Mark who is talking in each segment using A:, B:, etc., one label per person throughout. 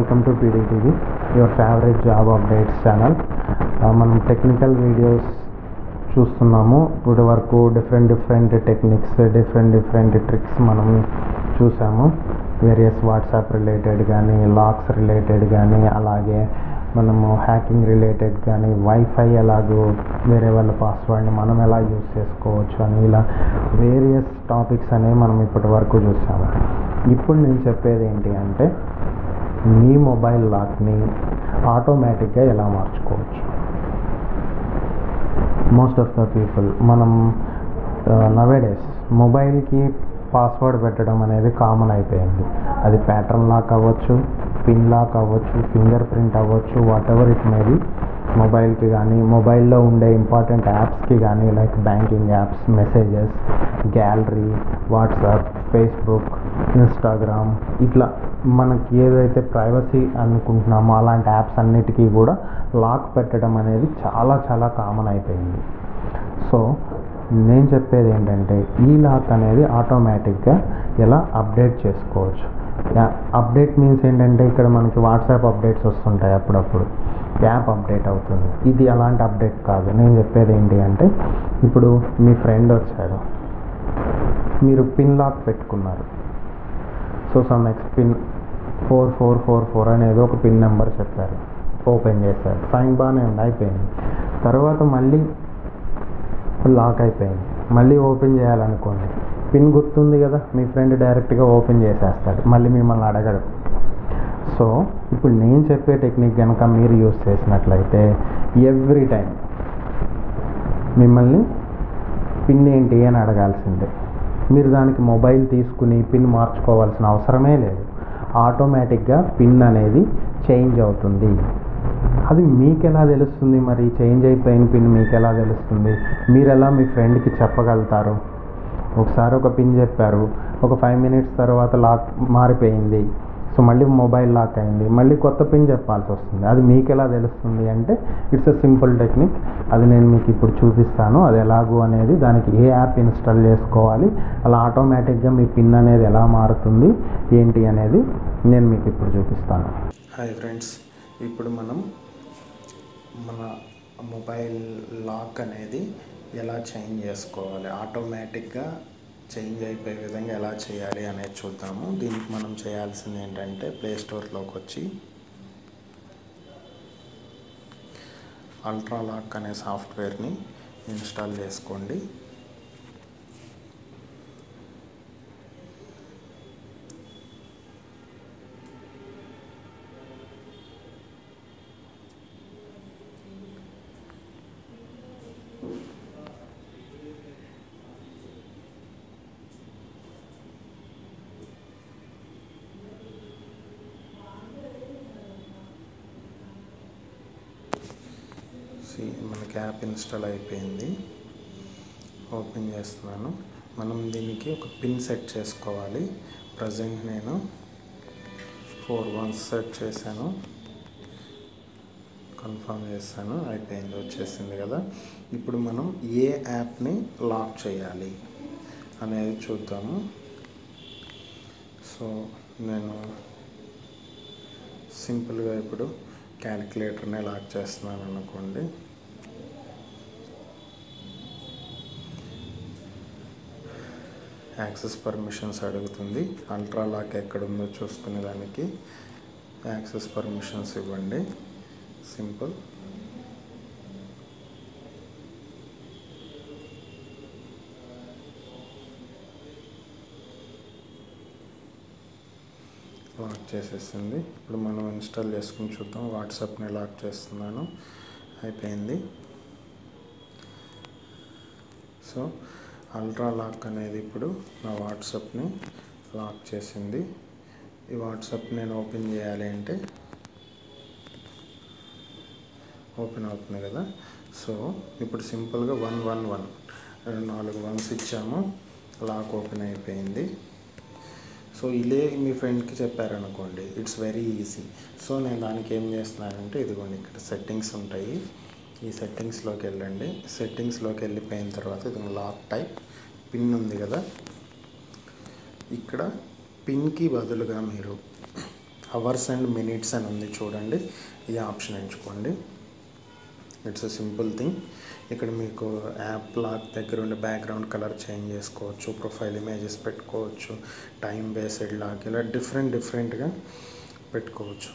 A: welcome to PDTV your favourite job updates channel మనం technical videos చూస్తున్నాము ఇప్పటి వరకు different different techniques different different tricks మనం చూసాము వేరియస్ వాట్సాప్ రిలేటెడ్ కానీ లాక్స్ రిలేటెడ్ కానీ అలాగే మనము హ్యాకింగ్ రిలేటెడ్ కానీ వైఫై ఎలాగో వేరే వాళ్ళ పాస్వర్డ్ని మనం ఎలా యూజ్ చేసుకోవచ్చు అని ఇలా వేరియస్ టాపిక్స్ అనేవి మనం ఇప్పటి వరకు చూసాము ఇప్పుడు నేను చెప్పేది ఏంటి అంటే మీ మొబైల్ లాక్ని ఆటోమేటిక్గా ఎలా మార్చుకోవచ్చు మోస్ట్ ఆఫ్ ద పీపుల్ మనం నవేడేస్ మొబైల్కి పాస్వర్డ్ పెట్టడం అనేది కామన్ అయిపోయింది అది ప్యాటర్న్ లాక్ అవ్వచ్చు పిన్ లాక్ అవ్వచ్చు ఫింగర్ ప్రింట్ అవ్వచ్చు whatever it may be మొబైల్కి కానీ మొబైల్లో ఉండే ఇంపార్టెంట్ యాప్స్కి కానీ like banking apps messages gallery WhatsApp Facebook Instagram ఇట్లా మనకి ఏదైతే ప్రైవసీ అనుకుంటున్నామో అలాంటి యాప్స్ అన్నిటికీ కూడా లాక్ పెట్టడం అనేది చాలా చాలా కామన్ అయిపోయింది సో నేను చెప్పేది ఏంటంటే ఈ లాక్ అనేది ఆటోమేటిక్గా ఎలా అప్డేట్ చేసుకోవచ్చు అప్డేట్ మీన్స్ ఏంటంటే ఇక్కడ మనకి వాట్సాప్ అప్డేట్స్ వస్తుంటాయి అప్పుడప్పుడు యాప్ అప్డేట్ అవుతుంది ఇది అలాంటి అప్డేట్ కాదు నేను చెప్పేది ఏంటి అంటే ఇప్పుడు మీ ఫ్రెండ్ వచ్చాడు మీరు పిన్ లాక్ పెట్టుకున్నారు so some next pin four four four four అనేది ఒక పిన్ నెంబర్ చెప్పారు ఓపెన్ చేశారు ఫైన్ బాగానే ఉంది అయిపోయింది తర్వాత మళ్ళీ లాక్ అయిపోయింది మళ్ళీ ఓపెన్ చేయాలనుకోండి పిన్ గుర్తుంది కదా మీ ఫ్రెండ్ డైరెక్ట్గా ఓపెన్ చేసేస్తాడు మళ్ళీ మిమ్మల్ని అడగడు సో ఇప్పుడు నేను చెప్పే టెక్నిక్ కనుక మీరు యూస్ చేసినట్లయితే ఎవ్రీ టైం మిమ్మల్ని పిన్ ఏంటి అని అడగాల్సిందే మీరు దానికి మొబైల్ తీసుకుని పిన్ మార్చుకోవాల్సిన అవసరమే లేదు ఆటోమేటిక్గా పిన్ అనేది చేంజ్ అవుతుంది అది మీకు ఎలా తెలుస్తుంది మరి చేంజ్ అయిపోయిన పిన్ మీకు ఎలా తెలుస్తుంది మీరు ఎలా మీ ఫ్రెండ్కి చెప్పగలుగుతారు ఒకసారి ఒక పిన్ చెప్పారు ఒక ఫైవ్ మినిట్స్ తర్వాత లాక్ మారిపోయింది సో మళ్ళీ మొబైల్ లాక్ అయింది మళ్ళీ కొత్త పిన్ చెప్పాల్సి వస్తుంది అది మీకు ఎలా తెలుస్తుంది అంటే ఇట్స్ అ సింపుల్ టెక్నిక్ అది నేను మీకు ఇప్పుడు చూపిస్తాను అది ఎలాగూ అనేది దానికి ఏ యాప్ ఇన్స్టాల్ చేసుకోవాలి అలా ఆటోమేటిక్గా మీ పిన్ అనేది ఎలా మారుతుంది ఏంటి అనేది నేను మీకు ఇప్పుడు చూపిస్తాను
B: హాయ్ ఫ్రెండ్స్ ఇప్పుడు మనం మన మొబైల్ లాక్ అనేది ఎలా చేంజ్ చేసుకోవాలి ఆటోమేటిక్గా చేంజ్ అయిపోయే విధంగా ఎలా చేయాలి అనేది చూద్దాము దీనికి మనం చేయాల్సింది ఏంటంటే ప్లే స్టోర్లోకి వచ్చి అల్ట్రా లాక్ అనే సాఫ్ట్వేర్ని ఇన్స్టాల్ చేసుకోండి సి మనకి యాప్ ఇన్స్టాల్ అయిపోయింది ఓపెన్ చేస్తున్నాను మనం దీనికి ఒక పిన్ సెట్ చేసుకోవాలి ప్రజెంట్ నేను ఫోర్ వన్స్ సెట్ చేశాను కన్ఫర్మ్ చేస్తాను అయిపోయింది వచ్చేసింది కదా ఇప్పుడు మనం ఏ యాప్ని లాక్ చేయాలి అనేది చూద్దాము సో నేను సింపుల్గా ఇప్పుడు క్యాలిక్యులేటర్నే లాక్ చేస్తున్నాను అనుకోండి యాక్సెస్ పర్మిషన్స్ అడుగుతుంది అల్ట్రా లాక్ ఎక్కడుందో చూసుకునే దానికి యాక్సెస్ పర్మిషన్స్ ఇవ్వండి సింపుల్ లాక్ చేసేసింది ఇప్పుడు మనం ఇన్స్టాల్ చేసుకుని చూద్దాం వాట్సాప్ని లాక్ చేస్తున్నాను అయిపోయింది సో అల్ట్రా లాక్ అనేది ఇప్పుడు నా వాట్సాప్ని లాక్ చేసింది ఈ వాట్సాప్ నేను ఓపెన్ చేయాలి అంటే ఓపెన్ అవుతుంది కదా సో ఇప్పుడు సింపుల్గా వన్ వన్ వన్ నాలుగు వన్స్ ఇచ్చాము లాక్ ఓపెన్ అయిపోయింది సో ఇదే మీ ఫ్రెండ్కి చెప్పారనుకోండి ఇట్స్ వెరీ ఈజీ సో నేను దానికి ఏం చేస్తున్నానంటే ఇదిగోండి ఇక్కడ సెట్టింగ్స్ ఉంటాయి ఈ సెట్టింగ్స్లోకి వెళ్ళండి సెట్టింగ్స్లోకి వెళ్ళిపోయిన తర్వాత ఇది లాక్ టైప్ పిన్ ఉంది కదా ఇక్కడ పిన్కి బదులుగా మీరు అవర్స్ అండ్ మినిట్స్ అని ఉంది చూడండి ఈ ఆప్షన్ ఎంచుకోండి ఇట్స్ అ సింపుల్ థింగ్ ఇక్కడ మీకు యాప్ లాక్ దగ్గర ఉండే బ్యాక్గ్రౌండ్ కలర్ చేంజ్ చేసుకోవచ్చు ప్రొఫైల్ ఇమేజెస్ పెట్టుకోవచ్చు టైం బేస్డ్ లాక్ ఇలా డిఫరెంట్ డిఫరెంట్గా పెట్టుకోవచ్చు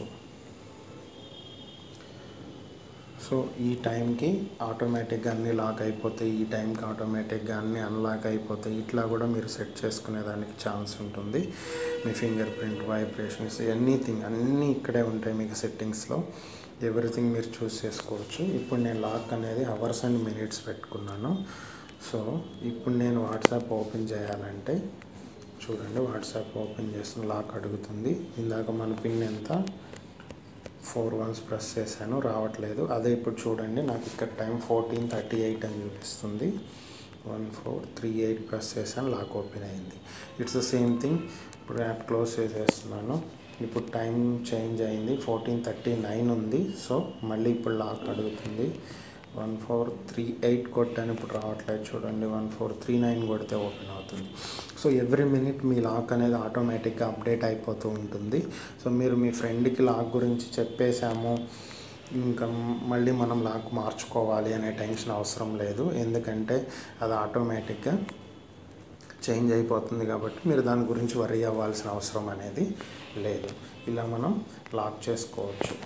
B: సో ఈ టైంకి ఆటోమేటిక్గా అన్నీ లాక్ అయిపోతాయి ఈ టైంకి ఆటోమేటిక్గా అన్నీ అన్లాక్ అయిపోతాయి ఇట్లా కూడా మీరు సెట్ చేసుకునేదానికి ఛాన్స్ ఉంటుంది మీ ఫింగర్ ప్రింట్ వైబ్రేషన్స్ ఎనీథింగ్ అన్నీ ఇక్కడే ఉంటాయి మీకు సెట్టింగ్స్లో ఎవ్రీథింగ్ మీరు చూస్ చేసుకోవచ్చు ఇప్పుడు నేను లాక్ అనేది అవర్స్ అండ్ మినిట్స్ పెట్టుకున్నాను సో ఇప్పుడు నేను వాట్సాప్ ఓపెన్ చేయాలంటే చూడండి వాట్సాప్ ఓపెన్ చేస్తున్న లాక్ అడుగుతుంది ఇందాక మన పిన్ ఎంత ఫోర్ వన్స్ ప్రెస్ చేశాను రావట్లేదు అదే ఇప్పుడు చూడండి నాకు ఇక్కడ టైం ఫోర్టీన్ థర్టీ ఎయిట్ అని చూపిస్తుంది one four three eight press చేశాను లాక్ ఓపెన్ అయింది ఇట్స్ ద సేమ్ థింగ్ ఇప్పుడు యాప్ క్లోజ్ చేసేస్తున్నాను ఇప్పుడు టైం చేంజ్ అయింది ఫోర్టీన్ థర్టీ నైన్ ఉంది సో మళ్ళీ ఇప్పుడు లాక్ అడుగుతుంది వన్ ఫోర్ త్రీ ఎయిట్ కొట్టాను ఇప్పుడు రావట్లేదు చూడండి వన్ ఫోర్ త్రీ నైన్ కొడితే ఓపెన్ అవుతుంది సో ఎవ్రీ మినిట్ మీ లాక్ అనేది ఆటోమేటిక్గా అప్డేట్ అయిపోతూ ఉంటుంది సో మీరు మీ ఫ్రెండ్కి లాక్ గురించి చెప్పేశాము ఇంకా మళ్ళీ మనం లాక్ మార్చుకోవాలి అనే టెన్షన్ అవసరం లేదు ఎందుకంటే అది ఆటోమేటిక్గా చేంజ్ అయిపోతుంది కాబట్టి మీరు దాని గురించి వరీ అవ్వాల్సిన అవసరం అనేది లేదు ఇలా మనం లాక్ చేసుకోవచ్చు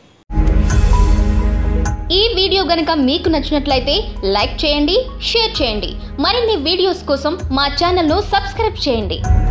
C: ఈ వీడియో గనక మీకు నచ్చినట్లయితే లైక్ చేయండి షేర్ చేయండి మరిన్ని వీడియోస్ కోసం మా ఛానల్ను సబ్స్క్రైబ్ చేయండి